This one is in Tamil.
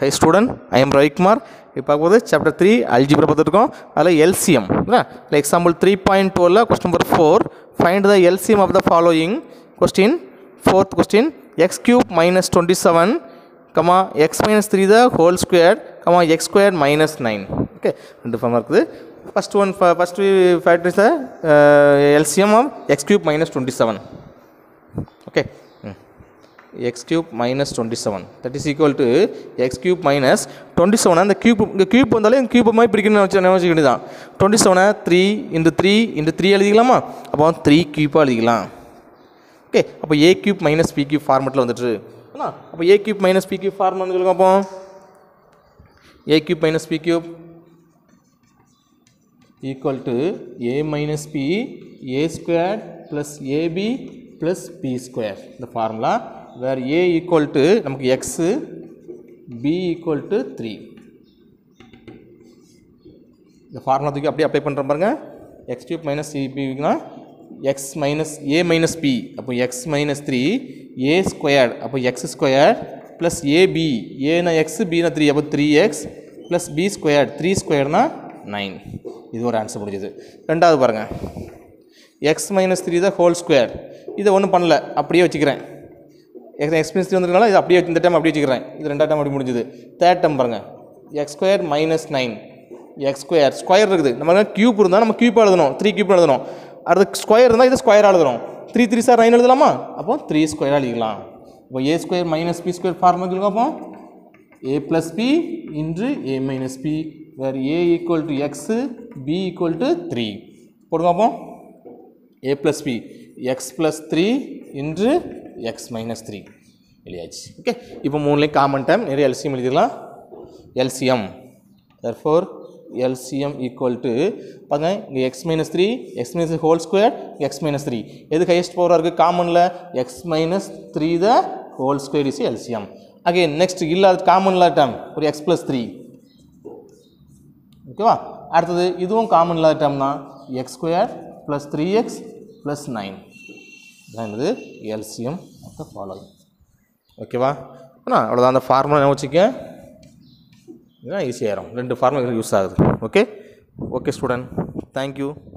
high student I am Ravikumar இப்போ பார்க்கும்போது சாப்டர் த்ரீ அல்ஜிப்ரா பார்த்துருக்கோம் அதில் எல்சிஎம் இல்லை எக்ஸாம்பிள் த்ரீ பாயிண்ட் டூவில் question number four find the LCM of the following question fourth question x cube minus twenty seven comma x minus three the whole square comma x square minus nine okay ரெண்டு ஃபார்மாக இருக்குது first one first factor is the LCM of x cube minus twenty seven okay x cube minus twenty seven that is equal to x cube minus twenty செவனை அந்த கியூப் இங்கே கியூப் வந்தாலே இந்த கியூப் மாதிரி பிரிக்கணும்னு வச்சு நினச்சிக்க வேண்டியதான் டுவெண்ட்டி செவனை three into three into three எழுதிக்கலாமா அப்போ த்ரீ கியூப்பாக எழுதிக்கலாம் ஓகே அப்போ a cube minus b cube ஃபார்மெட்டில் வந்துட்டு அண்ணா அப்போ a cube minus b cube format சொல்லுங்க அப்போ a cube minus b cube equal to a minus p a squared plus ab plus p square the formula where a equal to நமக்கு x b equal to 3 இந்த ஃபார்முலா தூக்கி அப்படியே அப்ளை பண்ணுற பாருங்க எக்ஸ் கியூப் மைனஸ் சிபினா x minus a minus b அப்போ x minus three a squared அப்போ எக்ஸ் ஸ்கொயர் ப்ளஸ் ஏபி ஏனா எக்ஸ் பினா த்ரீ அப்போ three x plus b square three ஸ்கொயர்னா நைன் இது ஒரு ஆன்சர் முடிஞ்சது ரெண்டாவது பாருங்கள் எக்ஸ் மைனஸ் த்ரீ தான் ஹோல் ஸ்கொயர் இதை ஒன்றும் பண்ணல அப்படியே வச்சுக்கிறேன் எக்ஸ் எக்ஸ்பீரியன்ஸ் த்ரீ வந்துருக்கனால இது அப்படியே இந்த டைம் அப்படியே வச்சுக்கிறேன் இது ரெண்டாவது டைம் அப்படி முடிஞ்சது தேர்ட் டைம் பாருங்கள் x square minus nine x square square இருக்குது நம்ம கியூப் இருந்தால் நம்ம கியூப் எழுதணும் த்ரீ கியூப் எழுதணும் அடுத்து ஸ்கொயர் இருந்தால் இது ஸ்கொயர் எழுதணும் த்ரீ த்ரீ சார் நைன் எழுதலாமா அப்போ த்ரீ ஸ்கொயர் எழுதிக்கலாம் இப்போ a square minus b square formula சொல்லுங்க அப்போ a plus p into a minus p where a equal to x b equal to 3 போடுங்க அப்போ a plus p x plus 3 into x minus 3 எழுதியாச்சு ஓகே இப்போ மூணுலேயும் காமன் டைம் நிறைய எல்சிஎம் எழுதிடலாம் LCM therefore LCM equal to பாருங்க இங்கே x minus three x minus whole square x minus three எது ஹையஸ்ட் பவராக இருக்குது காமனில் x minus three the whole square is LCM again next இல்லாத காமன் இல்லாத டேம் ஒரு எக்ஸ் ப்ளஸ் த்ரீ ஓகேவா அடுத்தது இதுவும் காமன் இல்லாத டேம் தான் x square plus three x plus nine இதான் இது எல்சிஎம் ஆஃப் த ஃபாலோயிங் ஓகேவா அண்ணா அவ்வளோதான் அந்த ஃபார்முலா என்ன வச்சுக்க இதுதான் ஈஸியாகிடும் ரெண்டு ஃபார்முலா யூஸ் ஆகுது ஓகே ஓகே ஸ்டூடெண்ட் தேங்க்யூ